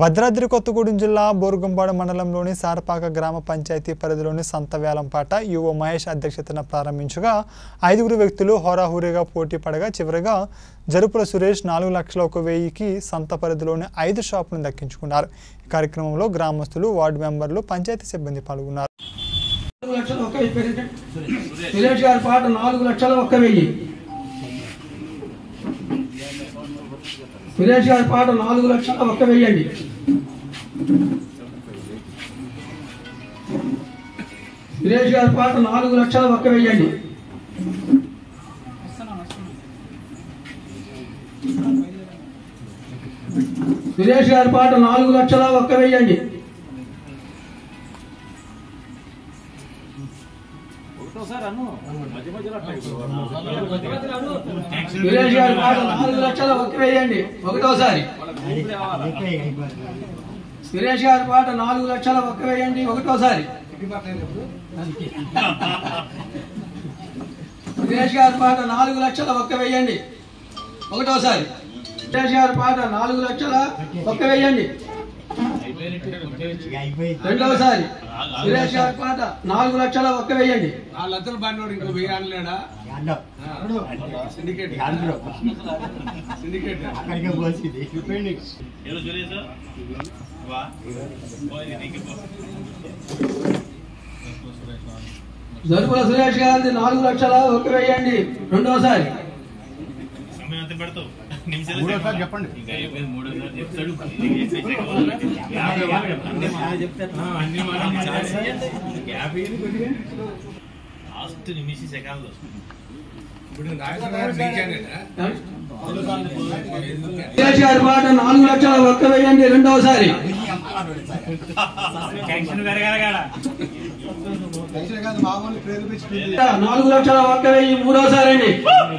భద్రాద్రి కొత్తగూడెం జిల్లా బోరుగంపాడ మండలంలోని సారపాక గ్రామ పంచాయతీ పరిధిలోని సంత వేలంపాట యువ మహేష్ అధ్యక్షతన ప్రారంభించగా ఐదుగురు వ్యక్తులు హోరాహోరీగా పోటీ పడగా చివరిగా జరుపుల సురేష్ నాలుగు లక్షల ఒక వెయ్యికి సంత పరిధిలోని ఐదు షాపులను దక్కించుకున్నారు ఈ కార్యక్రమంలో గ్రామస్తులు వార్డు మెంబర్లు పంచాయతీ సిబ్బంది పాల్గొన్నారు నాలుగు లక్షల ఒక్క వెయ్యి పెరిగి సురేష్ గారి పాట నాలుగు లక్షల ఒక్క వెయ్యి సురేష్ గారి పాట నాలుగు లక్షల ఒక్క వెయ్యి అండి సురేష్ గారి పాట నాలుగు లక్షల ఒక్క వెయ్యి అండి సురేష్ గారి పాట నాలుగు లక్షల ఒక్క వెయ్యి అండి సురేష్ గారి పాట నాలుగు లక్షల ఒక్క వెయ్యి అండి ఒకటోసారి సురేష్ గారి పాట నాలుగు లక్షల ఒక్క వెయ్యి అండి ఒకటోసారి సురేష్ గారి పాట నాలుగు లక్షల ఒక్క వెయ్యండి ఒకటోసారి సురేష్ గారి పాట నాలుగు లక్షల ఒక్క వెయ్యండి రెండవసారి సురేష్ గారి పాట నాలుగు లక్షల ఒక్క వెయ్యండి ఆ లచ్చలు బాడినోడు ఇంకో వెయ్యి అనలేడా సిండికేట్ సిండికేట్ ఏదో సురేష్ వా పోయి నీకు పో. జరుపుల సురేష్ గారిది నాలుగు లక్షల ఒక్క వెయ్యండి రెండవసారి సమయం అంత పెడతావు నిమిషాలు మూడోసారి చెప్పండి. ఇంకా అయిపోయింది మూడోసారి చెప్తాడు నీకు ఏ శిక్ష కావాలో యాభై వాళ్ళు అన్ని మాట చెప్తారు అన్ని లాస్ట్ నిమిషం సెకండ్లు ఇప్పుడు నాగేశ్వర గారు నీకేనేనా? సురేష్ గారి పాట నాలుగు లక్షల ఒక్క వెయ్యండి రెండవసారి టెన్షన్ పెరగాలి కాడా నాలుగు లక్షల ఒక్క వెయ్యి మూడవసారి అండి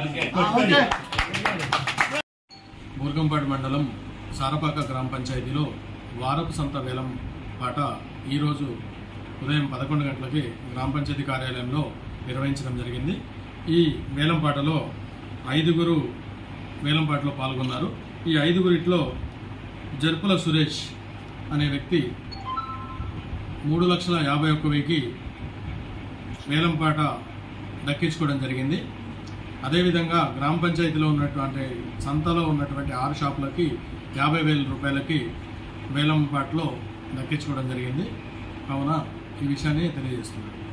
బూర్గంపాటి మండలం సారపాక గ్రామ పంచాయతీలో వారపు సంత వేలం పాట ఈరోజు ఉదయం పదకొండు గంటలకి గ్రామ పంచాయతీ కార్యాలయంలో నిర్వహించడం జరిగింది ఈ వేలం పాటలో ఐదుగురు వేలం పాటలో పాల్గొన్నారు ఈ ఐదుగురిట్లో జర్పుల సురేష్ అనే వ్యక్తి మూడు లక్షల యాభై ఒక్క వెయ్యికి వేలం పాట దక్కించుకోవడం జరిగింది అదేవిధంగా గ్రామ పంచాయతీలో ఉన్నటువంటి సంతలో ఉన్నటువంటి ఆరు షాపులకి యాభై వేల రూపాయలకి వేలం పాటలో దక్కించుకోవడం జరిగింది కావున ఈ విషయాన్ని తెలియజేస్తున్నాను